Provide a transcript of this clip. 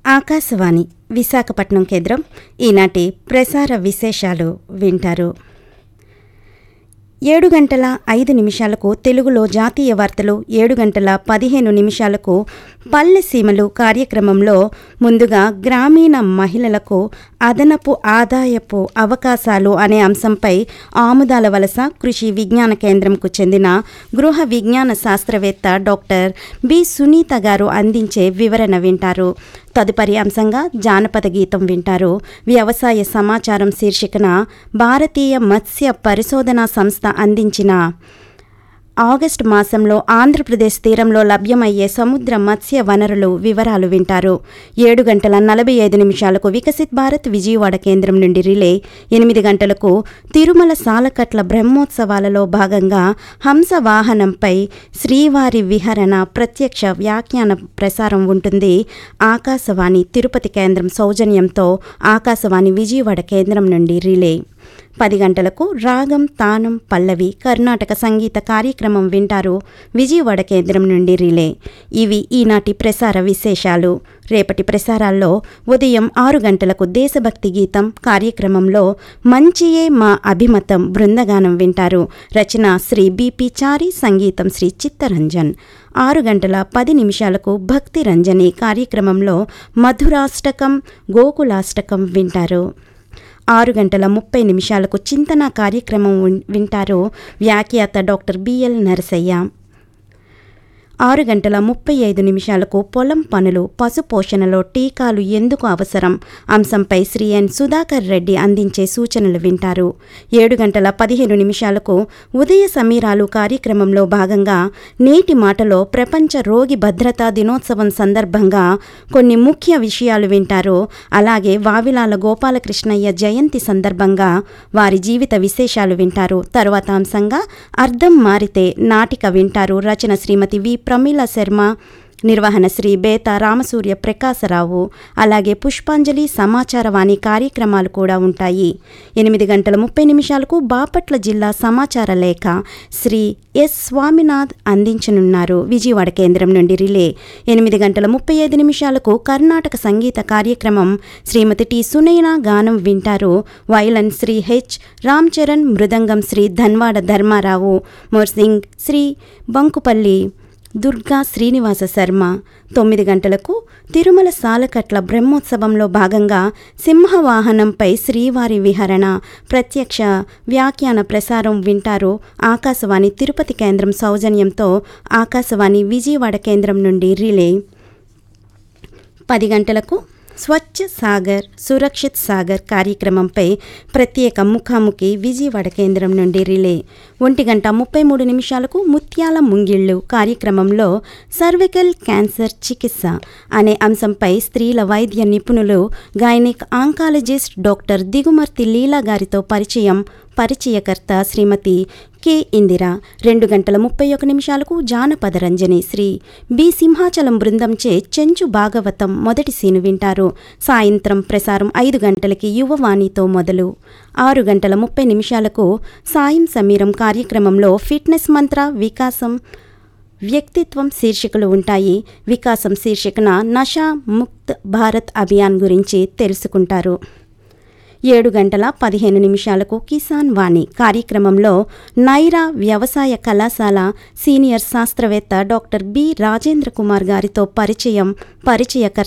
ఆకాశవాణి విశాఖపట్నం కేంద్రం ఈనాటి ప్రసార విశేషాలు వింటారు ఏడు గంటల ఐదు నిమిషాలకు తెలుగులో జాతీయ వార్తలు ఏడు గంటల పదిహేను నిమిషాలకు పల్లె సీమలు కార్యక్రమంలో ముందుగా గ్రామీణ మహిళలకు అదనపు ఆదాయపు అవకాశాలు అనే అంశంపై ఆముదాల వలస కృషి విజ్ఞాన కేంద్రంకు చెందిన గృహ విజ్ఞాన శాస్త్రవేత్త డాక్టర్ బి సునీత గారు అందించే వివరణ వింటారు తదుపరి అంశంగా జానపద గీతం వింటారు వ్యవసాయ సమాచారం శీర్షికన భారతీయ మత్స్య పరిశోధనా సంస్థ అందించిన ఆగస్టు మాసంలో ఆంధ్రప్రదేశ్ తీరంలో లభ్యమయ్యే సముద్ర మత్స్య వనరులు వివరాలు వింటారు ఏడు గంటల నలభై ఐదు నిమిషాలకు వికసిత్ భారత్ విజయవాడ కేంద్రం నుండి రిలే ఎనిమిది గంటలకు తిరుమల సాలకట్ల బ్రహ్మోత్సవాలలో భాగంగా హంస వాహనంపై శ్రీవారి విహరణ ప్రత్యక్ష వ్యాఖ్యాన ప్రసారం ఉంటుంది ఆకాశవాణి తిరుపతి కేంద్రం సౌజన్యంతో ఆకాశవాణి విజయవాడ కేంద్రం నుండి రిలే పది గంటలకు రాగం తానం పల్లవి కర్ణాటక సంగీత కార్యక్రమం వింటారు విజయవాడ కేంద్రం నుండి రిలే ఇవి ఈనాటి ప్రసార విశేషాలు రేపటి ప్రసారాల్లో ఉదయం ఆరు గంటలకు దేశభక్తి గీతం కార్యక్రమంలో మంచియే మా అభిమతం బృందగానం వింటారు రచన శ్రీ బిపి చారి సంగీతం శ్రీ చిత్తరంజన్ ఆరు గంటల పది నిమిషాలకు భక్తి రంజని కార్యక్రమంలో మధురాష్టకం గోకులాష్టకం వింటారు ఆరు గంటల ముప్పై నిమిషాలకు చింతన కార్యక్రమం విన్- వింటారు వ్యాఖ్యాత డాక్టర్ బిఎల్ నరసయ్య ఆరు గంటల ముప్పై ఐదు నిమిషాలకు పొలం పనులు పశు పోషణలో టీకాలు ఎందుకు అవసరం అంశంపై శ్రీ ఎన్ సుధాకర్ రెడ్డి అందించే సూచనలు వింటారు ఏడు గంటల పదిహేను నిమిషాలకు ఉదయ సమీరాలు కార్యక్రమంలో భాగంగా నేటి మాటలో ప్రపంచ రోగి భద్రతా దినోత్సవం సందర్భంగా కొన్ని ముఖ్య విషయాలు వింటారు అలాగే వావిలాల గోపాలకృష్ణయ్య జయంతి సందర్భంగా వారి జీవిత విశేషాలు వింటారు తరువాత అంశంగా అర్థం మారితే నాటిక వింటారు రచన శ్రీమతి వి ప్రమీల శర్మ నిర్వహణ శ్రీ బేత రామసూర్య ప్రకాశరావు అలాగే పుష్పాంజలి సమాచారవాణి కార్యక్రమాలు కూడా ఉంటాయి ఎనిమిది గంటల ముప్పై నిమిషాలకు బాపట్ల జిల్లా సమాచార లేఖ శ్రీ ఎస్ స్వామినాథ్ అందించనున్నారు విజయవాడ కేంద్రం నుండి రిలే ఎనిమిది గంటల ముప్పై ఐదు నిమిషాలకు కర్ణాటక సంగీత కార్యక్రమం శ్రీమతి టి సునైన గానం వింటారు వైలన్ శ్రీ హెచ్ రామ్ చరణ్ మృదంగం శ్రీ ధన్వాడ ధర్మారావు మోర్సింగ్ శ్రీ బంకుపల్లి దుర్గా శ్రీనివాస శర్మ తొమ్మిది గంటలకు తిరుమల సాలకట్ల బ్రహ్మోత్సవంలో భాగంగా సింహవాహనంపై శ్రీవారి విహరణ ప్రత్యక్ష వ్యాఖ్యాన ప్రసారం వింటారు ఆకాశవాణి తిరుపతి కేంద్రం సౌజన్యంతో ఆకాశవాణి విజయవాడ కేంద్రం నుండి రిలే పది గంటలకు స్వచ్ఛ సాగర్ సురక్షిత్ సాగర్ కార్యక్రమంపై ప్రత్యేక ముఖాముఖి విజయవాడ కేంద్రం నుండి రిలే ఒంటి గంట ముప్పై మూడు నిమిషాలకు ముత్యాల ముంగిళ్ళు కార్యక్రమంలో సర్వికల్ క్యాన్సర్ చికిత్స అనే అంశంపై స్త్రీల వైద్య నిపుణులు gynec oncologist doctor Digumarthi Leela గారితో పరిచయం పరిచయకర్త శ్రీమతి కె ఇందిర రెండు గంటల ముప్పై ఒక నిమిషాలకు జానపద రంజని శ్రీ బి సింహాచలం బృందంచే చెంచు భాగవతం మొదటి సీను వింటారు సాయంత్రం ప్రసారం ఐదు గంటలకి యువవాణితో మొదలు ఆరు గంటల ముప్పై నిమిషాలకు సాయం సమీరం కార్యక్రమంలో ఫిట్నెస్ మంత్ర వికాసం వ్యక్తిత్వం శీర్షికలు ఉంటాయి వికాసం శీర్షికన నషా ముక్త్ భారత్ అభియాన్ గురించి తెలుసుకుంటారు ఏడు గంటల పదిహేను నిమిషాలకు కిసాన్ వాణి కార్యక్రమంలో నైరా వ్యవసాయ కళాశాల సీనియర్ శాస్త్రవేత్త డాక్టర్ బి రాజేంద్ర కుమార్ గారితో పరిచయం పరిచయకర్త